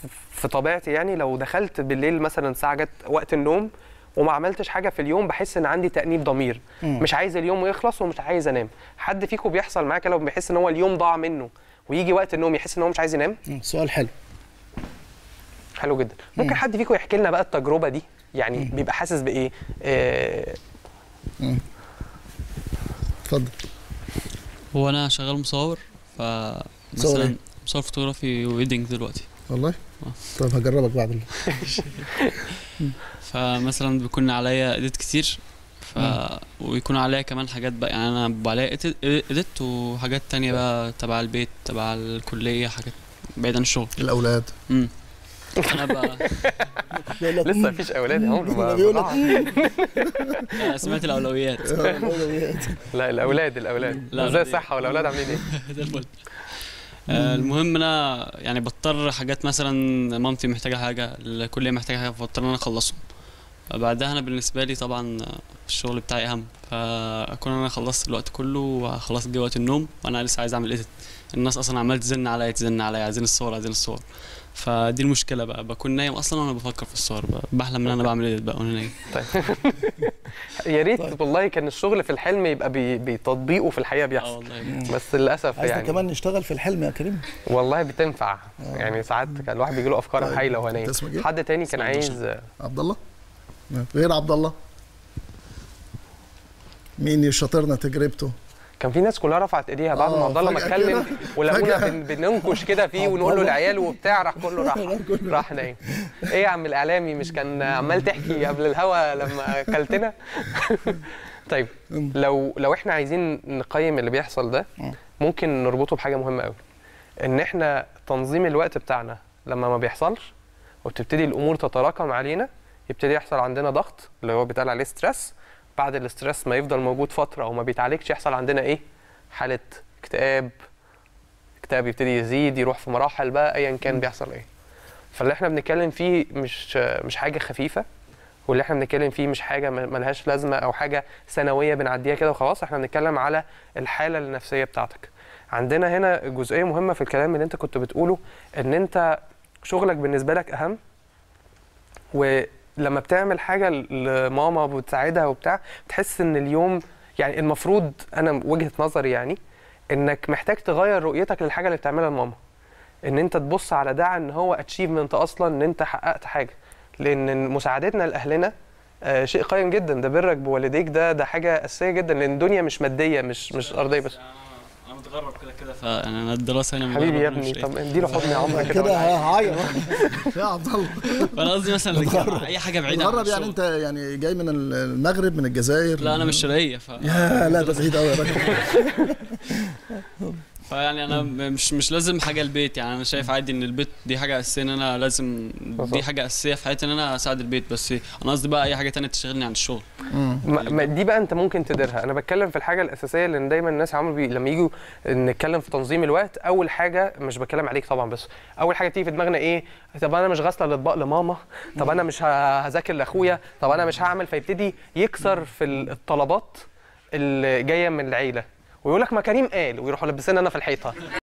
في طبيعتي يعني لو دخلت بالليل مثلا ساعه جت وقت النوم وما عملتش حاجه في اليوم بحس ان عندي تانيب ضمير مش عايز اليوم يخلص ومش عايز انام حد فيكم بيحصل معاه كده بيحس ان هو اليوم ضاع منه ويجي وقت النوم يحس ان هو مش عايز ينام مم، سؤال حلو حلو جدا ممكن حد فيكم يحكي لنا بقى التجربه دي يعني بيبقى حاسس بايه آه اتفضل هو انا شغال مصور ف مصور مثلا إيه؟ مصور فوتوغرافي ويدنج دلوقتي والله آه. طب هجربك بعد ال- فمثلا بيكون عليا اديت كتير ف ويكون عليا كمان حاجات بقى يعني انا بيبقى عليا اديت وحاجات تانية بقى تبع البيت تبع الكلية حاجات بعيد عن الشغل الاولاد امم انا بقى لسه مفيش اولاد عمره ما بيقول لك ضاع. أنا سمعت الاولويات لا الاولاد الاولاد لا، ازاي دي- الصحه والاولاد عاملين ايه زي الفل آه، المهم انا يعني بضطر حاجات مثلا مامتي محتاجه حاجه الكليه محتاجه حاجه فبضطر ان انا اخلصهم بعدها انا بالنسبه لي طبعا آه، الشغل بتاعي اهم فاكون انا خلصت الوقت كله وخلاص جه وقت النوم وانا لسه عايز اعمل ايديت الناس اصلا عماله تزن عليا تزن عليا عايزين الصور عايزين الصور فدي المشكله بقى بكون نايم اصلا وانا بفكر في الصور بقى بحلم ان انا بعمل ايديت بقى وانا نايم يا ريت والله كان الشغل في الحلم يبقى بي- بتطبيقه في الحقيقه اه بيحصل والله بس للاسف عايزنا يعني كمان نشتغل في الحلم يا كريم والله بتنفع يعني ساعات كان الواحد بيجي له افكار طيب. هايله وهو نايم أنت اسمك إيه؟ حد تاني كان اسمه عايز عبد الله غير عبد الله مين يشاطرنا تجربته كان في ناس كلها رفعت ايديها بعد ما آه، عبد الله ما فجأة اتكلم كده- ولقونا فجأة. بن- بننكش كده فيه عبد ونقول له الله. العيال وبتاع راح كله راح راح نايم ايه يا عم الاعلامي مش كان عمال تحكي قبل الهوا لما اكلتنا طيب لو لو احنا عايزين نقيم اللي بيحصل ده ممكن نربطه بحاجه مهمه قوي ان احنا تنظيم الوقت بتاعنا لما ما بيحصلش وتبتدي الامور تتراكم علينا يبتدي يحصل عندنا ضغط اللي هو بيتقال عليه ستريس بعد الاسترس ما يفضل موجود فتره او ما بيتعالجش يحصل عندنا ايه حاله اكتئاب اكتئاب يبتدي يزيد يروح في مراحل بقى ايا كان بيحصل ايه فاللي احنا بنتكلم فيه مش مش حاجه خفيفه واللي احنا بنتكلم فيه مش حاجه م- ملهاش لازمه او حاجه سنويه بنعديها كده وخلاص احنا بنتكلم على الحاله النفسيه بتاعتك عندنا هنا جزئيه مهمه في الكلام اللي انت كنت بتقوله ان انت شغلك بالنسبه لك اهم ولما بتعمل حاجه لماما وبتساعدها وبتاع بتحس ان اليوم يعني المفروض انا وجهه نظري يعني انك محتاج تغير رؤيتك للحاجه اللي بتعملها لماما ان انت تبص على ده ان هو اتشيفمنت اصلا ان انت حققت حاجه لان مساعدتنا لاهلنا آه، شيء قيم جدا ده برك بوالديك ده ده حاجه اساسيه جدا لان الدنيا مش ماديه مش مش ارضيه بس انا متغرب كده كده فيعني انا الدراسه هنا حبيبي يا متغرب، أنا ابني مش إيه. طب اديله حضن يا عمرو كده كده ولا حاجة. هعيط يا عبد الله فانا قصدي مثلا متغرب. اي حاجه بعيده عن متغرب يعني الشغل. انت يعني جاي من المغرب من الجزائر لا انا مش شرقيه ف... يا لا ده بعيد قوي يا راجل فيعني انا مش مش لازم حاجه البيت يعني انا شايف عادي ان البيت دي حاجه اساسيه ان انا لازم دي حاجه اساسيه في حياتي ان انا اساعد البيت بس انا قصدي بقى اي حاجه تانية تشغلني عن الشغل ما ما دي بقى انت ممكن تديرها انا بتكلم في الحاجه الاساسيه لان دايما الناس عمرو بي... لما يجوا نتكلم في تنظيم الوقت اول حاجه مش بتكلم عليك طبعا بس اول حاجه تيجي في دماغنا ايه طب انا مش غاسله الاطباق لماما طب انا مش ه- هذاكر لاخويا طب انا مش هعمل فيبتدي يكسر في ال- الطلبات اللي جايه من العيله ويقول لك ما كريم قال ويروحوا لابسين انا في الحيطه